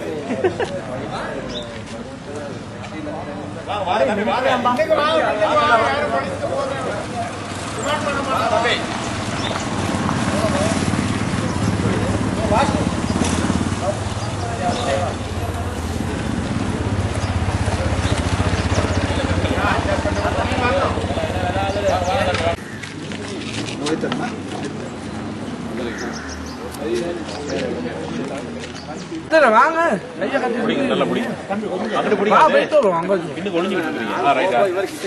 வாங்க கையை கட்டி நல்லா பிடிக்கும் வா போயிட்டு வருவோம் அங்க வச்சு. இன்னும் ஒளிஞ்சுக்கிட்டு இருக்கிறீங்க ஆ, ரைட்டா.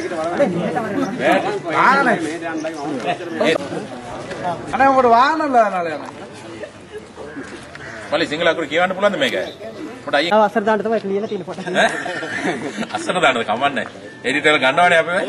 வாங்கண்ணே அண்ணா உங்களோட வாங்கல அதனால మళ్ళీ సింగిల్ అక్కడ కేవంటి పుల్ల మేక ఇప్పుడు అయ్యి అసలు దాంట్లో ఇట్లా ఇలా తిని పోతా అసలు దాంట్లో కమ్మన్నే ఎడిటర్ గండవాడి అప్పే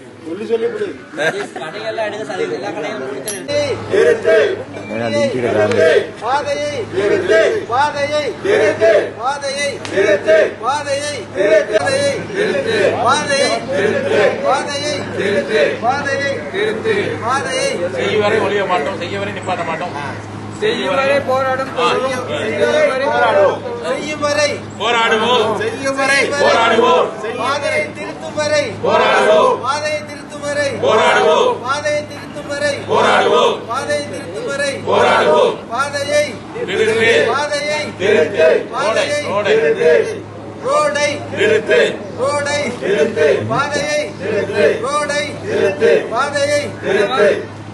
பாதையை நிறுத்து பாதையை நிறுத்து பாதையை நிறுத்து பாதையை நிறுத்து பாதையை நிறுத்து பாதையை நிறுத்து பாதையை நிறுத்து பாதையை நிறுத்து பாதையை చెయ్యి వరే ఒలియ మాటం చెయ్యి వరే నిప్పాట మాటం செய்யும் வரை போராடும் போராடும் செய்யும் வரை పోరాడుவோம் செய்யும் வரை போராடுவோம் பாதையை திருத்தும் வரை போராடுவோம் பாதையை திருத்தும் வரை போராடுவோம் பாதையை திருத்தும் வரை போராடுவோம் பாதையை திருத்தும் வரை போராடுவோம் பாதையை நிறுத்து பாதையை நிறுத்து பாதையை ரோடை ரோடை நிறுத்து ரோடை நிறுத்து பாதையை நிறுத்து ரோடை நிறுத்து பாதையை நிறுத்து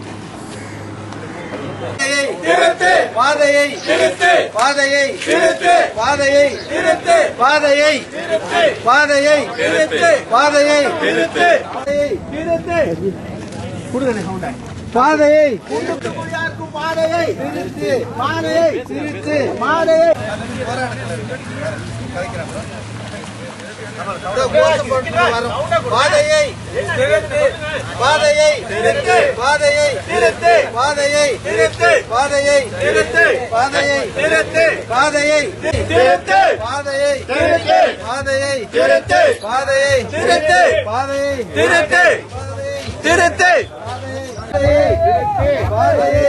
நிறுத்து பாதையை நிறுத்து பாதையை நிறுத்து பாதையை நிறுத்து பாதையை நிறுத்து பாதையை நிறுத்து பாதையை நிறுத்து நிறுத்து பாதையை குண்டுக்கு குடியாக்கும் பாதையை நிறுத்து பாதையை நிறுத்து பாதையை பாதையை நிறுத்து பாதையை நிறுத்து பாதையை நிறுத்து பாதையை நிறுத்து பாதையை நிறுத்து பாதையை நிறுத்து பாதையை நிறுத்து பாதையை நிறுத்து பாதையை நிறுத்து பாதையை நிறுத்து பாதையை நிறுத்து திருத்து பாதையை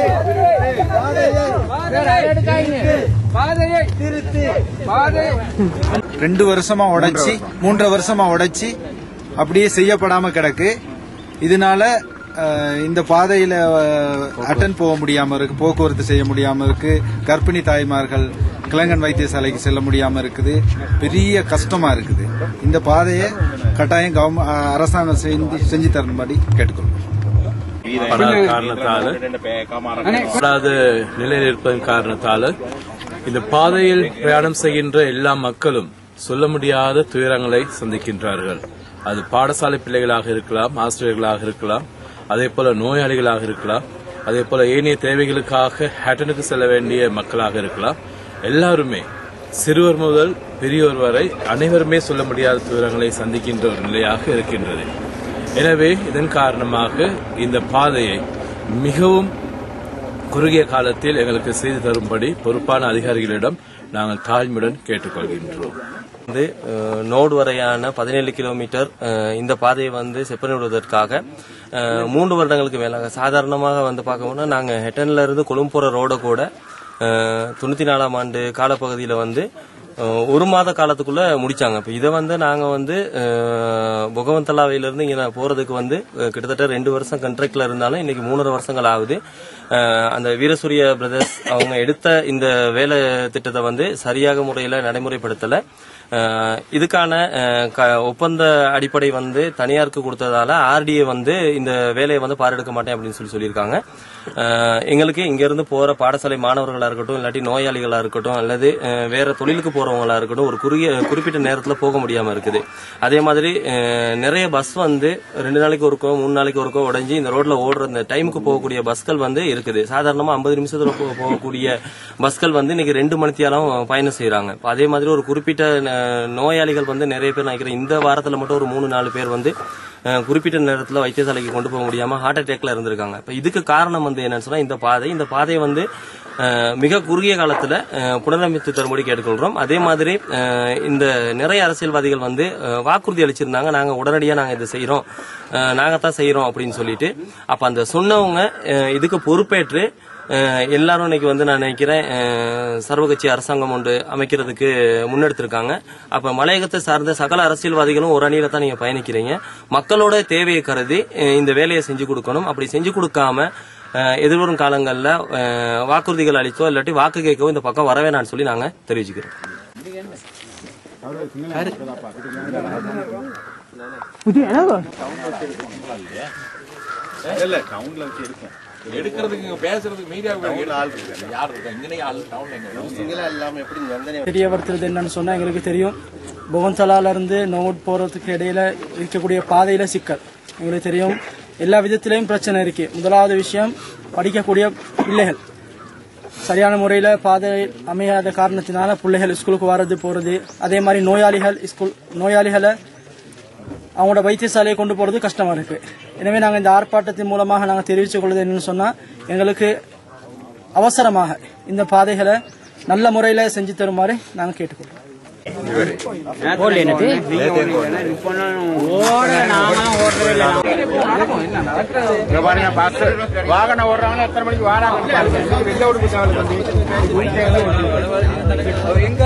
பாதையை திருத்து பாதையை ரெண்டு வருஷமா உடைச்சி மூன்றரை வருஷமா உடைச்சி அப்படியே செய்யப்படாம கிடக்கு இதனால அஹ், இந்த பாதையில அட்டன் போக முடியாம இருக்கு போக்குவரத்து செய்ய முடியாம இருக்கு கர்ப்பிணி தாய்மார்கள் கிளங்கன் வைத்தியசாலைக்கு செல்ல முடியாம இருக்குது பெரிய கஷ்டமா இருக்குது இந்த பாதையை கட்டாயம் கவர்மெண்ட் அரசாங்கம் செஞ்சு செஞ்சு தரும்படி கேட்டுக்கொள்வோம் பல காரணத்தால கூடாத நிலையில் இருப்பதன் காரணத்தால இந்த பாதையில் பிரயாணம் செய்கின்ற எல்லா மக்களும் சொல்ல முடியாத துயரங்களை சந்திக்கின்றார்கள் அது பாடசாலை பிள்ளைகளாக இருக்கலாம் ஆசிரியர்களாக இருக்கலாம் அதே போல நோயாளிகளாக இருக்கலாம் அதே போல ஏனைய தேவைகளுக்காக ஹேட்டனுக்கு செல்ல வேண்டிய மக்களாக இருக்கலாம் எல்லாருமே சிறுவர் முதல் பெரியோர் வரை அனைவருமே சொல்ல முடியாத துயரங்களை சந்திக்கின்ற ஒரு நிலையாக இருக்கின்றது எனவே இதன் காரணமாக இந்த பாதையை மிகவும் குறுகிய காலத்தில் எங்களுக்கு செய்து தரும்படி பொறுப்பான அதிகாரிகளிடம் நாங்கள் தாழ்மையுடன் கேட்டுக்கொள்கின்றோம் வந்து அஹ், நோடு வரையான பதினேழு கிலோமீட்டர் அஹ், இந்த பாதையை வந்து செப்பனிடுவதற்காக அஹ், மூன்று வருடங்களுக்கு மேலாக சாதாரணமாக வந்து பார்க்கணும்னா நாங்கள் ஹெட்டன்ல இருந்து கொழும்பு போற ரோட கூட அஹ், தொண்ணூத்தி நாலாம் ஆண்டு காலப்பகுதியில் வந்து அஹ், ஒரு மாத காலத்துக்குள்ள முடிச்சாங்க இப்போ இதை வந்து நாங்க வந்து அஹ், புகவந்தலாவையில இருந்து இங்க நான் போறதுக்கு வந்து அஹ், கிட்டத்தட்ட ரெண்டு வருஷம் கண்ட்ராக்ட்ல இருந்தாலும் இன்னைக்கு மூணரை வருஷங்கள் ஆகுது அஹ், அந்த வீரசூரிய பிரதர்ஸ் அவங்க எடுத்த இந்த வேலை திட்டத்தை வந்து சரியாக முறையில் நடைமுறைப்படுத்தல அஹ், இதுக்கான அஹ், க- ஒப்பந்த அடிப்படை வந்து தனியாருக்கு கொடுத்ததால ஆர்டிஏ வந்து இந்த வேலையை வந்து பாரெடுக்க மாட்டேன் அப்படின்னு சொல்லி சொல்லியிருக்காங்க அஹ், எங்களுக்கு இங்க இருந்து போற பாடசாலை மாணவர்களா இருக்கட்டும் இல்லாட்டி நோயாளிகளா இருக்கட்டும் அல்லது அஹ், வேற தொழிலுக்கு போறவங்களா இருக்கட்டும் ஒரு குறுகிய குறிப்பிட்ட நேரத்துல போக முடியாம இருக்குது அதே மாதிரி அஹ், நிறைய பஸ் வந்து ரெண்டு நாளைக்கு ஒருக்கோ மூணு நாளைக்கு ஒருக்கோ உடைஞ்சு இந்த ரோட்ல ஓடுற இந்த டைமுக்கு போகக்கூடிய பஸ்கள் வந்து இருக்குது சாதாரணமா ஐம்பது நிமிஷத்துல போ- போகக்கூடிய பஸ்கள் வந்து இன்னைக்கு ரெண்டு மணித்தியாலும் பயணம் செய்யறாங்க இப்ப அதே மாதிரி ஒரு குறிப்பிட்ட அஹ், நோயாளிகள் வந்து நிறைய பேர் நினைக்கிறேன் இந்த வாரத்துல மட்டும் ஒரு மூணு நாலு பேர் வந்து அஹ், குறிப்பிட்ட நேரத்துல வைத்தியசாலைக்கு கொண்டு போக முடியாம ஹார்ட் அட்டாக்ல இருந்திருக்காங்க இப்ப இதுக்கு காரணம் வந்து என்னன்னு சொன்னா இந்த பாதை இந்த பாதை வந்து அஹ், மிக குறுகிய காலத்துல அஹ், புனரமைத்து தரும்படி கேட்டுக்கொள்றோம் அதே மாதிரி அஹ், இந்த நிறைய அரசியல்வாதிகள் வந்து அஹ், வாக்குறுதி அளிச்சிருந்தாங்க நாங்க உடனடியா நாங்க இதை செய்யறோம் நாங்க தான் செய்யறோம் அப்படின்னு சொல்லிட்டு அப்ப அந்த சொன்னவங்க அஹ், இதுக்கு பொறுப்பேற்று அஹ், எல்லாரும் இன்னைக்கு வந்து நான் நினைக்கிறேன் அஹ், சர்வகட்சி அரசாங்கம் ஒன்று அமைக்கிறதுக்கு முன்னெடுத்திருக்காங்க அப்ப மலையகத்தை சார்ந்த சகல அரசியல்வாதிகளும் ஒரு அணியில தான் நீங்க பயணிக்கிறீங்க மக்களோட தேவையை கருதி அஹ், இந்த வேலையை செஞ்சு கொடுக்கணும் அப்படி செஞ்சு கொடுக்காம அஹ், எதிர்வரும் காலங்களில் வாக்குறுதிகள் அளித்தோ இல்லாட்டி வாக்கு கேட்கவோ இந்த பக்கம் வரவே நான் சொல்லி நாங்க தெரிவிச்சுக்கிறோம் எடுக்கிறதுக்கு பேசுறதுக்கு மீடியா யார் இருக்கா இங்கே ஆள் டவுன்ல எங்க தெரியப்படுத்துறது என்னன்னு சொன்னா எங்களுக்கு தெரியும் புவன்தலால இருந்து நோட் போறதுக்கு இடையில இருக்கக்கூடிய பாதையில சிக்கல் எங்களுக்கு தெரியும் எல்லா விதத்திலையும் பிரச்சனை இருக்கு முதலாவது விஷயம் படிக்கக்கூடிய பிள்ளைகள் சரியான முறையில பாதை அமையாத காரணத்தினால பிள்ளைகள் ஸ்கூலுக்கு வர்றது போறது அதே மாதிரி நோயாளிகள் ஸ்கூல் நோயாளிகளை அவங்களோட வைத்தியசாலையை கொண்டு போறது கஷ்டமா இருக்கு எனவே நாங்க இந்த ஆர்ப்பாட்டத்தின் மூலமாக நாங்க தெரிவித்துக் கொள்வது என்னன்னு சொன்னா எங்களுக்கு அவசரமாக இந்த பாதைகளை நல்ல முறையில செஞ்சு தருமாறு நாங்க கேட்டுக்கொள்றோம் வாகனம் ஓடுறாங்க எத்தனை மணிக்கு வாராங்க வெளில எங்க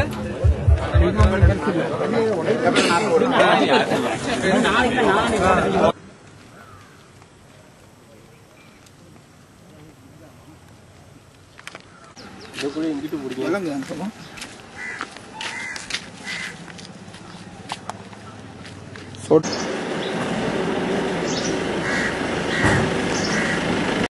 சொட்